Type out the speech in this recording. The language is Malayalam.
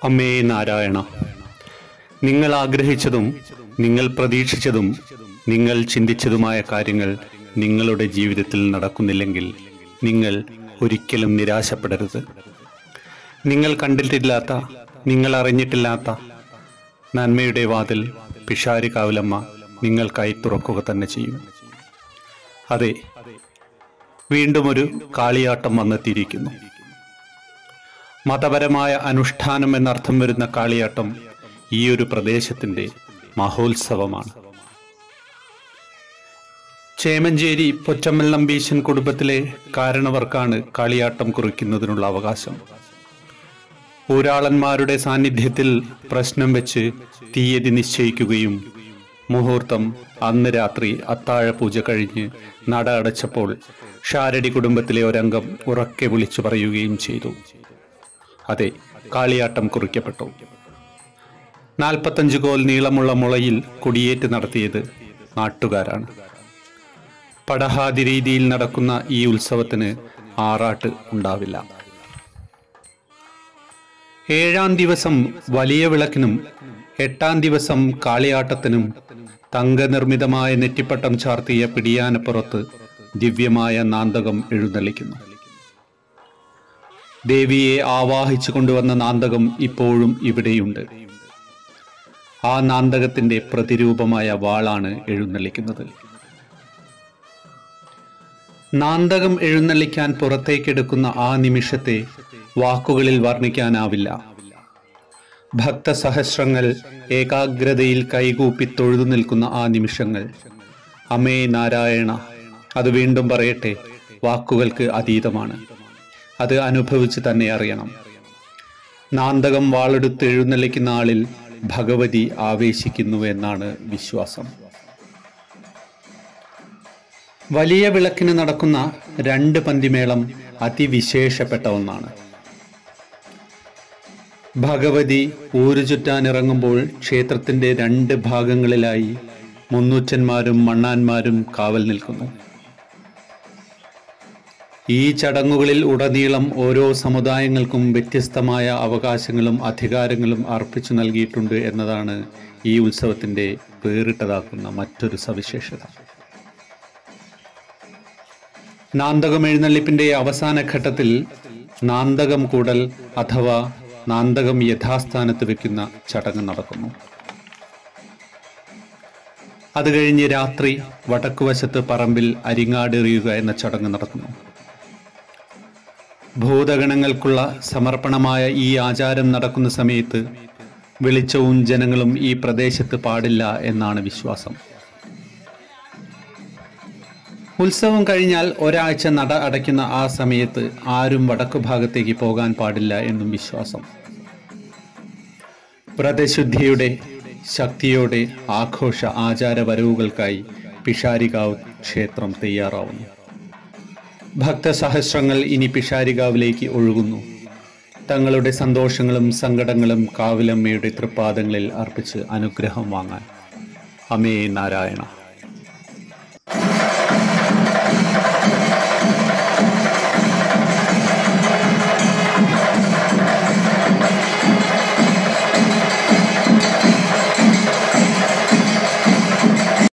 അമ്മേ നാരായണ നിങ്ങൾ ആഗ്രഹിച്ചതും നിങ്ങൾ പ്രതീക്ഷിച്ചതും നിങ്ങൾ ചിന്തിച്ചതുമായ കാര്യങ്ങൾ നിങ്ങളുടെ ജീവിതത്തിൽ നടക്കുന്നില്ലെങ്കിൽ നിങ്ങൾ ഒരിക്കലും നിരാശപ്പെടരുത് നിങ്ങൾ കണ്ടിട്ടില്ലാത്ത നിങ്ങൾ അറിഞ്ഞിട്ടില്ലാത്ത നന്മയുടെ വാതിൽ പിഷാരി കാവലമ്മ നിങ്ങൾക്കായി തുറക്കുക തന്നെ ചെയ്യും അതെ വീണ്ടും ഒരു കാളിയാട്ടം വന്നെത്തിയിരിക്കുന്നു മതപരമായ അനുഷ്ഠാനം എന്നർത്ഥം വരുന്ന കാളിയാട്ടം ഈ ഒരു പ്രദേശത്തിന്റെ മഹോത്സവമാണ് ചേമഞ്ചേരി പൊറ്റമ്മൽ നമ്പീശൻ കുടുംബത്തിലെ കാരണവർക്കാണ് കാളിയാട്ടം കുറിക്കുന്നതിനുള്ള അവകാശം ഊരാളന്മാരുടെ സാന്നിധ്യത്തിൽ പ്രശ്നം വെച്ച് തീയതി നിശ്ചയിക്കുകയും മുഹൂർത്തം അന്ന് രാത്രി അത്താഴ പൂജ കഴിഞ്ഞ് നട അടച്ചപ്പോൾ ഷാരടി കുടുംബത്തിലെ ഒരംഗം ഉറക്കെ വിളിച്ചു പറയുകയും ചെയ്തു അതെ കാളിയാട്ടം കുറിക്കപ്പെട്ടു നാൽപ്പത്തഞ്ച് കോൽ നീളമുള്ള മുളയിൽ കൊടിയേറ്റ് നടത്തിയത് നാട്ടുകാരാണ് പടഹാതി രീതിയിൽ നടക്കുന്ന ഈ ഉത്സവത്തിന് ആറാട്ട് ഉണ്ടാവില്ല ഏഴാം ദിവസം വലിയ വിളക്കിനും എട്ടാം ദിവസം കാളിയാട്ടത്തിനും തങ്കനിർമ്മിതമായ നെറ്റിപ്പട്ടം ചാർത്തിയ പിടിയാനപ്പുറത്ത് ദിവ്യമായ നാന്തകം എഴുന്നള്ളിക്കുന്നു ദേവിയെ ആവാഹിച്ചു കൊണ്ടുവന്ന നാന്തകം ഇപ്പോഴും ഇവിടെയുണ്ട് ആ നാന്തകത്തിന്റെ പ്രതിരൂപമായ വാളാണ് എഴുന്നള്ളിക്കുന്നത് നാന്തകം എഴുന്നള്ളിക്കാൻ പുറത്തേക്കെടുക്കുന്ന ആ നിമിഷത്തെ വാക്കുകളിൽ വർണ്ണിക്കാനാവില്ല ഭക്തസഹസ്രങ്ങൾ ഏകാഗ്രതയിൽ കൈകൂപ്പി തൊഴുതു നിൽക്കുന്ന ആ നിമിഷങ്ങൾ അമേ നാരായണ അത് വീണ്ടും പറയട്ടെ വാക്കുകൾക്ക് അതീതമാണ് അത് അനുഭവിച്ച് തന്നെ അറിയണം നാന്തകം വാളെടുത്ത് എഴുന്നള്ളിക്കുന്ന ആളിൽ ഭഗവതി ആവേശിക്കുന്നു എന്നാണ് വിശ്വാസം വലിയ വിളക്കിന് നടക്കുന്ന രണ്ട് പന്തിമേളം അതിവിശേഷപ്പെട്ട ഒന്നാണ് ഭഗവതി ഊരു ചുറ്റാനിറങ്ങുമ്പോൾ ക്ഷേത്രത്തിന്റെ രണ്ട് ഭാഗങ്ങളിലായി മുന്നൂറ്റന്മാരും മണ്ണാന്മാരും കാവൽ നിൽക്കുന്നു ഈ ചടങ്ങുകളിൽ ഉടനീളം ഓരോ സമുദായങ്ങൾക്കും വ്യത്യസ്തമായ അവകാശങ്ങളും അധികാരങ്ങളും അർപ്പിച്ചു നൽകിയിട്ടുണ്ട് എന്നതാണ് ഈ ഉത്സവത്തിന്റെ വേറിട്ടതാക്കുന്ന മറ്റൊരു സവിശേഷത നാന്തകം എഴുന്നള്ളിപ്പിന്റെ അവസാന ഘട്ടത്തിൽ നാന്തകം കൂടൽ അഥവാ നാന്തകം യഥാസ്ഥാനത്ത് വെക്കുന്ന ചടങ്ങ് നടക്കുന്നു അത് കഴിഞ്ഞ് രാത്രി വടക്കുവശത്ത് പറമ്പിൽ അരിങ്ങാടെറിയുക എന്ന ചടങ്ങ് നടക്കുന്നു ഭൂതഗണങ്ങൾക്കുള്ള സമർപ്പണമായ ഈ ആചാരം നടക്കുന്ന സമയത്ത് വെളിച്ചവും ജനങ്ങളും ഈ പ്രദേശത്ത് പാടില്ല എന്നാണ് വിശ്വാസം ഉത്സവം കഴിഞ്ഞാൽ ഒരാഴ്ച നട അടയ്ക്കുന്ന ആ സമയത്ത് ആരും വടക്കു ഭാഗത്തേക്ക് പോകാൻ പാടില്ല എന്നും വിശ്വാസം വ്രതശുദ്ധിയുടെ ശക്തിയോടെ ആഘോഷ ആചാരവരവുകൾക്കായി പിഷാരികാവ് ക്ഷേത്രം തയ്യാറാവുന്നു ഭക്തസഹസ്രങ്ങൾ ഇനി പിഷാരികാവിലേക്ക് ഒഴുകുന്നു തങ്ങളുടെ സന്തോഷങ്ങളും സങ്കടങ്ങളും കാവിലമ്മയുടെ തൃപ്പാദങ്ങളിൽ അർപ്പിച്ച് അനുഗ്രഹം വാങ്ങാൻ അമേ നാരായണ